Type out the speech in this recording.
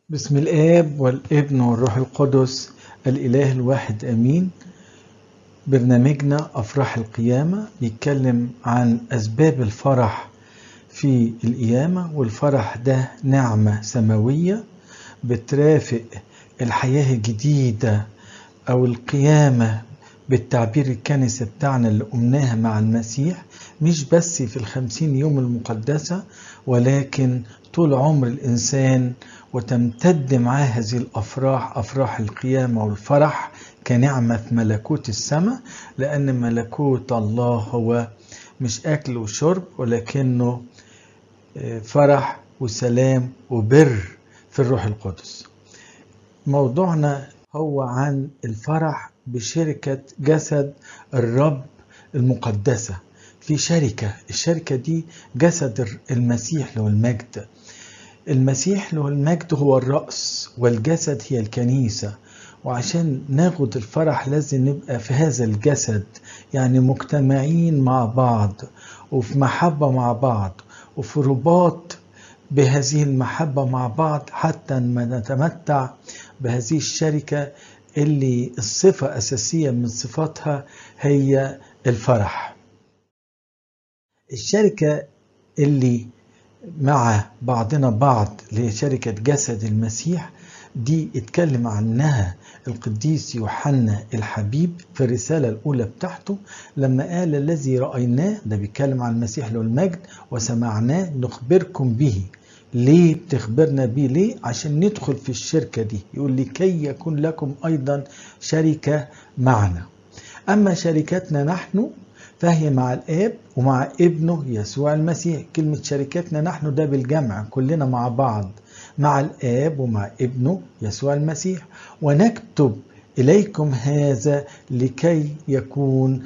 بسم الآب والابن والروح القدس الإله الواحد آمين برنامجنا أفراح القيامة بيتكلم عن أسباب الفرح في القيامة والفرح ده نعمة سماوية بترافق الحياة الجديدة أو القيامة بالتعبير الكنسي بتاعنا اللي قمناها مع المسيح مش بس في الخمسين يوم المقدسة ولكن طول عمر الإنسان وتمتد معاه هذه الأفراح أفراح القيامة والفرح كنعمة في ملكوت السماء لأن ملكوت الله هو مش أكل وشرب ولكنه فرح وسلام وبر في الروح القدس موضوعنا هو عن الفرح بشركة جسد الرب المقدسة في شركة الشركة دي جسد المسيح له المجد المسيح له المجد هو الرأس والجسد هي الكنيسة وعشان ناخد الفرح لازم نبقى في هذا الجسد يعني مجتمعين مع بعض وفي محبة مع بعض وفي رباط بهذه المحبة مع بعض حتى ما نتمتع بهذه الشركة اللي الصفة أساسية من صفاتها هي الفرح الشركة اللي مع بعضنا بعض اللي هي شركة جسد المسيح دي اتكلم عنها القديس يوحنا الحبيب في الرسالة الأولى بتاعته لما قال الذي رأيناه ده بيتكلم عن المسيح له المجد وسمعناه نخبركم به ليه بتخبرنا بيه ليه عشان ندخل في الشركة دي يقول لكي يكون لكم أيضا شركة معنا أما شركتنا نحن فهي مع الآب ومع ابنه يسوع المسيح كلمة شركتنا نحن ده بالجمع كلنا مع بعض مع الآب ومع ابنه يسوع المسيح ونكتب إليكم هذا لكي يكون